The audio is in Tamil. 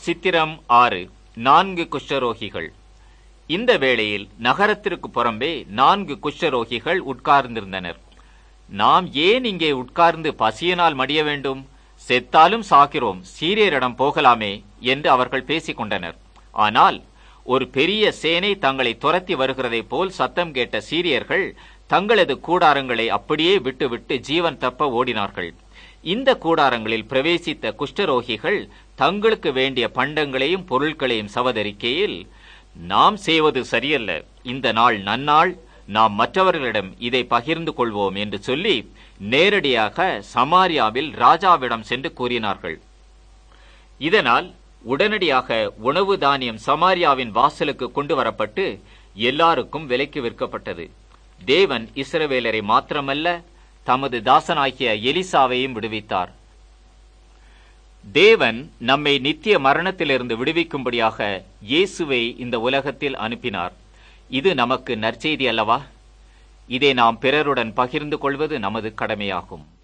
சித்திரம் ஆறு நான்கு குஷ்டரோகிகள் இந்த வேளையில் நகரத்திற்கு புறம்பே நான்கு குஷ்டரோகிகள் உட்கார்ந்திருந்தனர் நாம் ஏன் இங்கே உட்கார்ந்து பசியினால் மடிய வேண்டும் செத்தாலும் சாகிறோம் சீரியரிடம் போகலாமே என்று அவர்கள் பேசிக் கொண்டனர் ஆனால் ஒரு பெரிய சேனை தங்களை துரத்தி வருகிறதைப் போல் சத்தம் கேட்ட சீரியர்கள் தங்களது கூடாரங்களை அப்படியே விட்டுவிட்டு ஜீவன் தப்ப ஓடினார்கள் இந்த கூடாரங்களில் பிரவேசித்த குஷ்டரோகிகள் தங்களுக்கு வேண்டிய பண்டங்களையும் பொருட்களையும் சவதரிக்கையில் நாம் செய்வது சரியல்ல இந்த நாள் நன்னாள் நாம் மற்றவர்களிடம் இதை பகிர்ந்து கொள்வோம் என்று சொல்லி நேரடியாக சமாரியாவில் ராஜாவிடம் சென்று கூறினார்கள் இதனால் உடனடியாக உணவு தானியம் சமாரியாவின் வாசலுக்கு கொண்டு வரப்பட்டு எல்லாருக்கும் விலைக்கு விற்கப்பட்டது தேவன் இஸ்ரவேலரை மாத்திரமல்ல தமது தாசனாகிய எலிசாவையும் விடுவித்தார் தேவன் நம்மை நித்திய மரணத்திலிருந்து விடுவிக்கும்படியாக இயேசுவை இந்த உலகத்தில் அனுப்பினார் இது நமக்கு நற்செய்தி அல்லவா இதை நாம் பிறருடன் பகிர்ந்து கொள்வது நமது கடமையாகும்